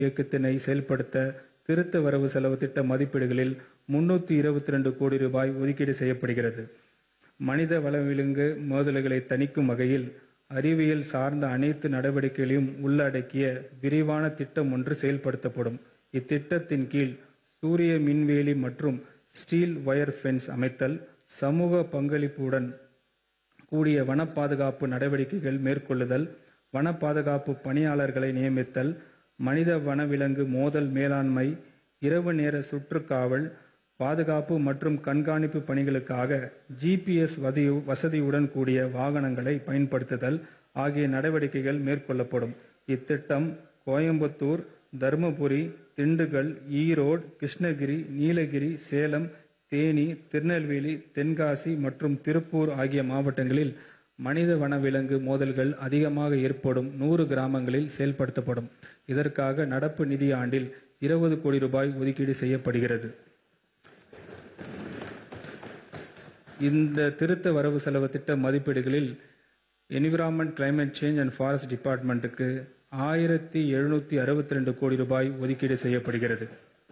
இயக்கத்தினை செயல்படுத்த திருத்த வரவு செலவு திட்ட மதிப்பீடுகளில் முன்னூற்றி இருபத்தி ரெண்டு கோடி ரூபாய் ஒதுக்கீடு செய்யப்படுகிறது மனித வளவிலங்கு மோதல்களை தணிக்கும் வகையில் அறிவியல் சார்ந்த அனைத்து நடவடிக்கைகளையும் உள்ளடக்கிய விரிவான திட்டம் ஒன்று செயல்படுத்தப்படும் இத்திட்டத்தின் கீழ் சூரிய மின்வேலி மற்றும் ஸ்டீல் வயர் ஃபென்ஸ் அமைத்தல் சமூக பங்களிப்புடன் கூடிய வன பாதுகாப்பு நடவடிக்கைகள் மேற்கொள்ளுதல் வன பாதுகாப்பு பணியாளர்களை நியமித்தல் மனித வனவிலங்கு மோதல் மேலாண்மை இரவு நேர சுற்றுக்காவல் பாதுகாப்பு மற்றும் கண்காணிப்பு பணிகளுக்காக ஜிபிஎஸ் வதி வசதியுடன் கூடிய வாகனங்களை பயன்படுத்துதல் ஆகிய நடவடிக்கைகள் மேற்கொள்ளப்படும் இத்திட்டம் கோயம்புத்தூர் தருமபுரி திண்டுக்கல் ஈரோடு கிருஷ்ணகிரி நீலகிரி சேலம் தேனி திருநெல்வேலி தென்காசி மற்றும் திருப்பூர் ஆகிய மாவட்டங்களில் மனித வனவிலங்கு மோதல்கள் அதிகமாக ஏற்படும் நூறு கிராமங்களில் செயல்படுத்தப்படும் இதற்காக நடப்பு நிதியாண்டில் இருபது கோடி ரூபாய் ஒதுக்கீடு செய்யப்படுகிறது இந்த திருத்த வரவு செலவு திட்ட மதிப்பீடுகளில் environment climate change and forest டிபார்ட்மெண்ட்டுக்கு ஆயிரத்தி எழுநூற்றி அறுபத்தி ரெண்டு கோடி ரூபாய் ஒதுக்கீடு செய்யப்படுகிறது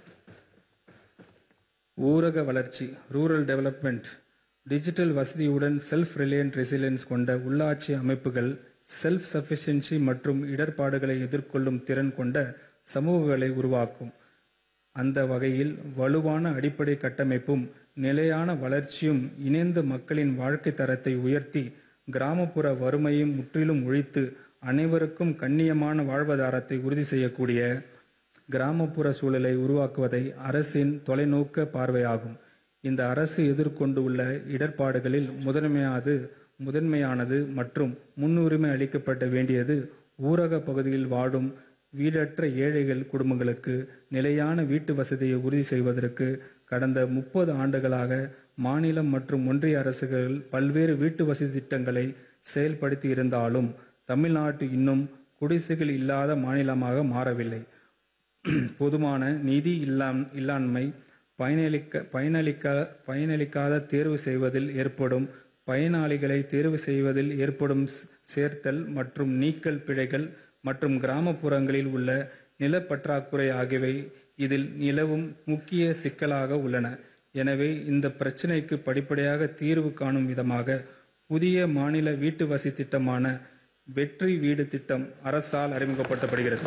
ஊரக வளர்ச்சி ரூரல் டெவலப்மெண்ட் டிஜிட்டல் வசதியுடன் செல்ஃப் ரிலையன்ட் ரெசிலியன்ஸ் கொண்ட உள்ளாட்சி அமைப்புகள் செல்ஃப் சஃபிஷியன்சி மற்றும் இடர்பாடுகளை எதிர்கொள்ளும் திறன் கொண்ட சமூகங்களை உருவாக்கும் அந்த வகையில் வலுவான அடிப்படை கட்டமைப்பும் நிலையான வளர்ச்சியும் இணைந்த மக்களின் வாழ்க்கை தரத்தை உயர்த்தி கிராமப்புற வறுமையும் முற்றிலும் ஒழித்து அனைவருக்கும் கண்ணியமான வாழ்வாதாரத்தை உறுதி செய்யக்கூடிய கிராமப்புற சூழலை உருவாக்குவதை அரசின் தொலைநோக்க பார்வையாகும் இந்த அரசு எதிர்கொண்டு உள்ள இடர்பாடுகளில் முதன்மையாது முதன்மையானது மற்றும் முன்னுரிமை அளிக்கப்பட வேண்டியது ஊரக பகுதியில் வாழும் வீடற்ற ஏழைகள் குடும்பங்களுக்கு நிலையான வீட்டு வசதியை உறுதி செய்வதற்கு கடந்த முப்பது ஆண்டுகளாக மாநிலம் மற்றும் ஒன்றிய அரசுகள் பல்வேறு வீட்டு வசதி திட்டங்களை செயல்படுத்தி இருந்தாலும் தமிழ்நாடு இன்னும் குடிசைகள் இல்லாத மாநிலமாக மாறவில்லை பொதுமான நிதி இல்லாம் இல்லாண்மை பயனளிக்க பயனளிக்க பயனளிக்காத தேர்வு செய்வதில் ஏற்படும் பயனாளிகளை தேர்வு செய்வதில் ஏற்படும் ஸ்- சேர்த்தல் மற்றும் நீக்கல் பிழைகள் மற்றும் கிராமப்புறங்களில் உள்ள நிலப்பற்றாக்குறை ஆகியவை இதில் நிலவும் முக்கிய சிக்கலாக உள்ளன எனவே இந்த பிரச்சினைக்கு படிப்படியாக தீர்வு காணும் விதமாக புதிய மாநில வீட்டு வசதி திட்டமான வெற்றி வீடு திட்டம் அரசால் அறிமுகப்படுத்தப்படுகிறது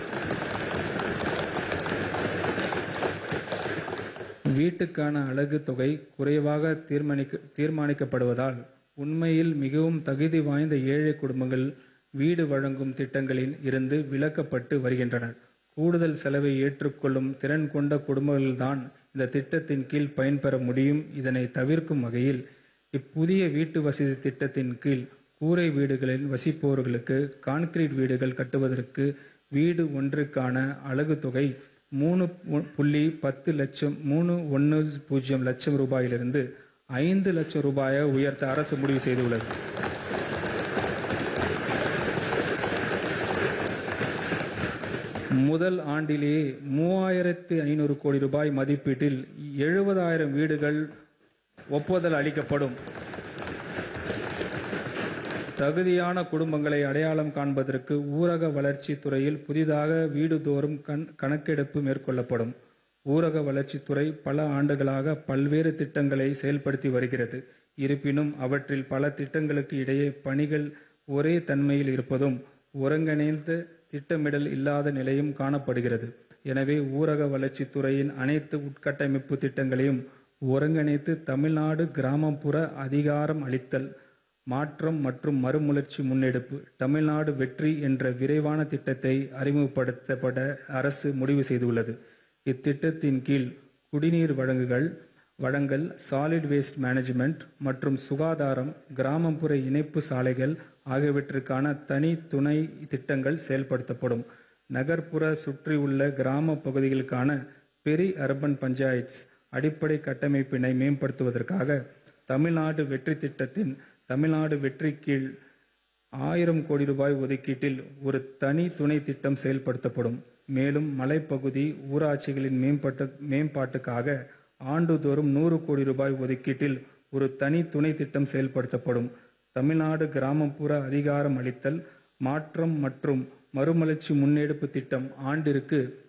வீட்டுக்கான அலகு தொகை குறைவாக தீர்மானிக்க தீர்மானிக்கப்படுவதால் உண்மையில் மிகவும் தகுதி வாய்ந்த ஏழை குடும்பங்கள் வீடு வழங்கும் திட்டங்களில் இருந்து விலக்கப்பட்டு வருகின்றனர் கூடுதல் செலவை ஏற்றுக்கொள்ளும் திறன் கொண்ட குடும்பங்கள்தான் இந்த திட்டத்தின் கீழ் பயன்பெற முடியும் இதனை தவிர்க்கும் வகையில் இப்புதிய வீட்டு வசதி திட்டத்தின் கீழ் கூரை வீடுகளில் வசிப்பவர்களுக்கு கான்கிரீட் வீடுகள் கட்டுவதற்கு வீடு ஒன்றுக்கான அலகு தொகை மூணு பு- புள்ளி பத்து லட்சம் மூணு ஒன்று பூஜ்ஜியம் லட்சம் ரூபாயிலிருந்து ஐந்து லட்சம் ரூபாயாக உயர்த்த அரசு முடிவு செய்துள்ளது முதல் ஆண்டிலேயே மூவாயிரத்து ஐநூறு கோடி ரூபாய் மதிப்பீட்டில் எழுபதாயிரம் வீடுகள் ஒப்புதல் அளிக்கப்படும் தகுதியான குடும்பங்களை அடையாளம் காண்பதற்கு ஊரக வளர்ச்சி துறையில் புதிதாக வீடுதோறும் கண் கணக்கெடுப்பு மேற்கொள்ளப்படும் ஊரக வளர்ச்சித்துறை பல ஆண்டுகளாக பல்வேறு திட்டங்களை செயல்படுத்தி வருகிறது இருப்பினும் அவற்றில் பல திட்டங்களுக்கு இடையே பணிகள் ஒரே தன்மையில் இருப்பதும் ஒருங்கிணைந்த திட்டமிடல் இல்லாத நிலையும் காணப்படுகிறது எனவே ஊரக வளர்ச்சித்துறையின் அனைத்து உட்கட்டமைப்பு திட்டங்களையும் ஒருங்கிணைத்து தமிழ்நாடு கிராமப்புற அதிகாரம் அளித்தல் மாற்றம் மற்றும் மறுமலர்ச்சி முன்னெடுப்பு தமிழ்நாடு வெற்றி என்ற விரைவான திட்டத்தை அறிமுகப்படுத்தப்பட அரசு முடிவு செய்துள்ளது இத்திட்டத்தின் கீழ் குடிநீர் வழங்குகள் வழங்கல் சாலிட் வேஸ்ட் மேனேஜ்மெண்ட் மற்றும் சுகாதாரம் கிராமப்புற இணைப்பு சாலைகள் ஆகியவற்றுக்கான தனி துணை திட்டங்கள் செயல்படுத்தப்படும் நகர்ப்புற சுற்றியுள்ள கிராம பகுதிகளுக்கான பெரி அர்பன் பஞ்சாயத்ஸ் அடிப்படை கட்டமைப்பினை மேம்படுத்துவதற்காக தமிழ்நாடு வெற்றி திட்டத்தின் தமிழ்நாடு வெற்றி கீழ் ஆயிரம் கோடி ரூபாய் ஒதுக்கீட்டில் ஒரு தனி துணை திட்டம் செயல்படுத்தப்படும் மேலும் மலைப்பகுதி ஊராட்சிகளின் மேம்பட்ட மேம்பாட்டுக்காக ஆண்டுதோறும் நூறு கோடி ரூபாய் ஒதுக்கீட்டில் ஒரு தனி துணை திட்டம் செயல்படுத்தப்படும் தமிழ்நாடு கிராமப்புற அதிகாரம் அளித்தல் மாற்றம் மற்றும் மறுமலர்ச்சி முன்னெடுப்பு திட்டம் ஆண்டிற்கு